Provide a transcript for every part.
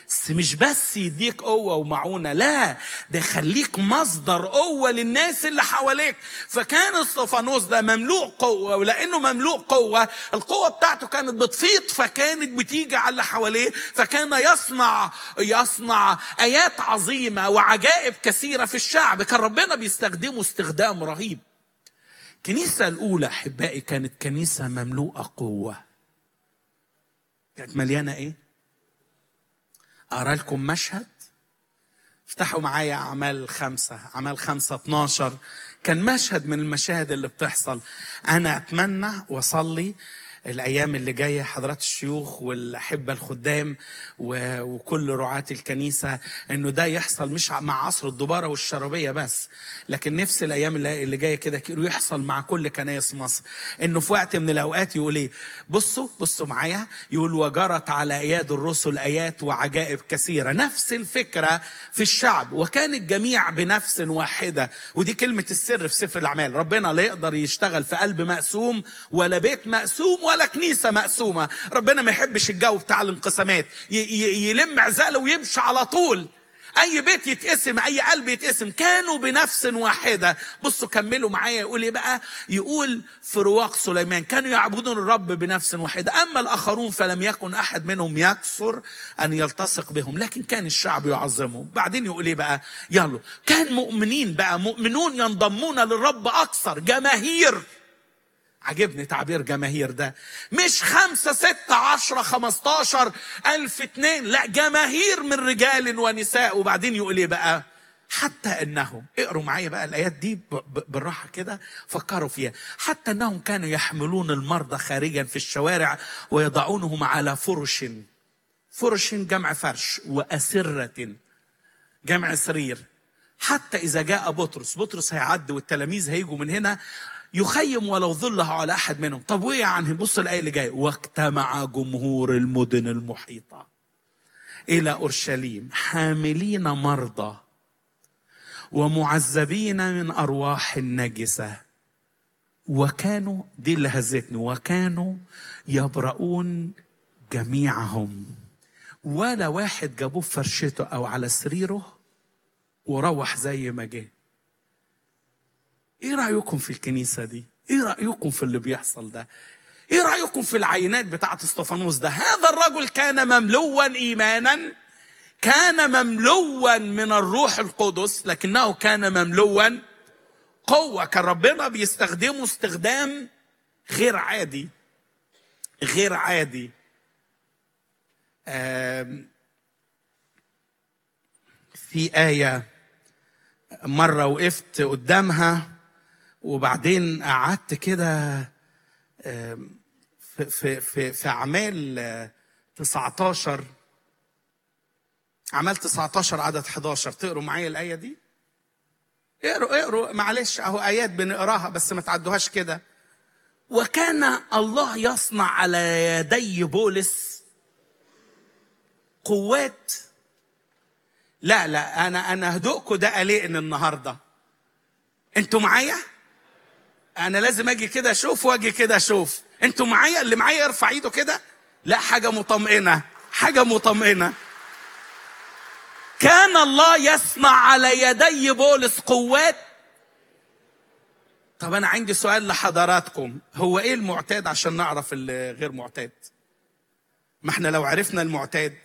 بس مش بس يديك قوة ومعونة لا ده يخليك مصدر قوة للناس اللي حواليك فكان استفانوس ده مملوء قوة ولأنه مملوء قوة القوة بتاعته كانت بتفيض فكانت بتيجي على اللي حواليه فكان يصنع يصنع آيات عظيمة وعجائب كثيرة في الشعب كان ربنا بيستخدمه استخدام رهيب الكنيسة الأولى أحبائي كانت كنيسة مملوءة قوة كانت مليانة إيه؟ أقرأ لكم مشهد افتحوا معايا أعمال خمسة أعمال خمسة 12 كان مشهد من المشاهد اللي بتحصل أنا أتمنى وأصلي الايام اللي جايه حضرات الشيوخ والاحبه الخدام و- وكل رعاه الكنيسه انه ده يحصل مش مع عصر الدباره والشرابيه بس لكن نفس الايام اللي اللي جايه كده كده يحصل مع كل كنايس مصر انه في وقت من الاوقات يقول ايه بصوا بصوا معايا يقول وجرت على اياد الرسل ايات وعجائب كثيره نفس الفكره في الشعب وكان الجميع بنفس واحده ودي كلمه السر في سفر الاعمال ربنا لا يقدر يشتغل في قلب مقسوم ولا بيت مقسوم ولا كنيسه مقسومه ربنا ما يحبش الجو بتاع الانقسامات ي- ي- يلم عزاله ويمشي على طول اي بيت يتقسم اي قلب يتقسم كانوا بنفس واحده بصوا كملوا معايا يقول ايه بقى يقول في رواق سليمان كانوا يعبدون الرب بنفس واحده اما الاخرون فلم يكن احد منهم يكثر ان يلتصق بهم لكن كان الشعب يعظمهم بعدين يقول ايه بقى يلا كان مؤمنين بقى مؤمنون ينضمون للرب اكثر جماهير عجبني تعبير جماهير ده مش خمسة ستة عشرة خمستاشر ألف اتنين لا جماهير من رجال ونساء وبعدين يقول ايه بقى حتى انهم اقروا معايا بقى الايات دي ب- ب- بالراحه كده فكروا فيها حتى انهم كانوا يحملون المرضى خارجا في الشوارع ويضعونهم على فرش فرش جمع فرش واسره جمع سرير حتى إذا جاء بطرس بطرس هيعدي والتلاميذ هيجوا من هنا يخيم ولو ظله على أحد منهم طب وإيه يعني بص الآية اللي جاية واجتمع جمهور المدن المحيطة إلى أورشليم حاملين مرضى ومعذبين من أرواح النجسة وكانوا دي اللي هزتني وكانوا يبرؤون جميعهم ولا واحد جابوه في فرشته أو على سريره وروح زي ما جه ايه رايكم في الكنيسه دي ايه رايكم في اللي بيحصل ده ايه رايكم في العينات بتاعه استفانوس ده هذا الرجل كان مملوا ايمانا كان مملوا من الروح القدس لكنه كان مملوا قوه كان ربنا بيستخدمه استخدام غير عادي غير عادي آم، في آية مرة وقفت قدامها وبعدين قعدت كده آم، في في في في أعمال آه، 19 أعمال 19 عدد 11 تقروا معايا الآية دي؟ اقروا اقروا معلش أهو آيات بنقراها بس ما تعدوهاش كده وكان الله يصنع على يدي بولس قوات لا لا انا انا هدوءكم ده قلقني النهارده انتوا معايا انا لازم اجي كده اشوف واجي كده اشوف انتوا معايا اللي معايا يرفع ايده كده لا حاجه مطمئنه حاجه مطمئنه كان الله يصنع على يدي بولس قوات طب انا عندي سؤال لحضراتكم هو ايه المعتاد عشان نعرف الغير معتاد ما احنا لو عرفنا المعتاد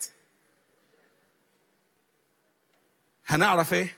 هنعرف ايه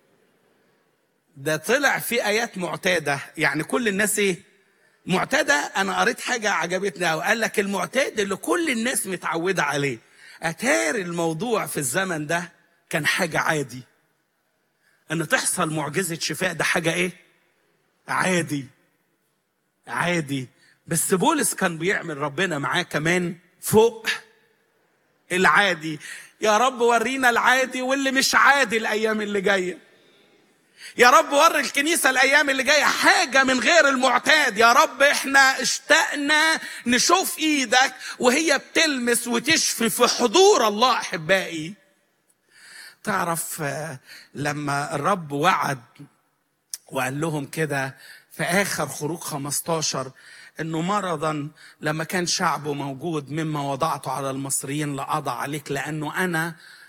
ده طلع في ايات معتاده يعني كل الناس ايه معتاده انا قريت حاجه عجبتني قوي قال لك المعتاد اللي كل الناس متعوده عليه اتار الموضوع في الزمن ده كان حاجه عادي ان تحصل معجزه شفاء ده حاجه ايه عادي عادي بس بولس كان بيعمل ربنا معاه كمان فوق العادي يا رب ورينا العادي واللي مش عادي الايام اللي جايه يا رب وري الكنيسه الايام اللي جايه حاجه من غير المعتاد يا رب احنا اشتقنا نشوف ايدك وهي بتلمس وتشفي في حضور الله احبائي تعرف آه، لما الرب وعد وقال لهم كده في اخر خروج 15 انه مرضا لما كان شعبه موجود مما وضعته على المصريين لاضع عليك لانه انا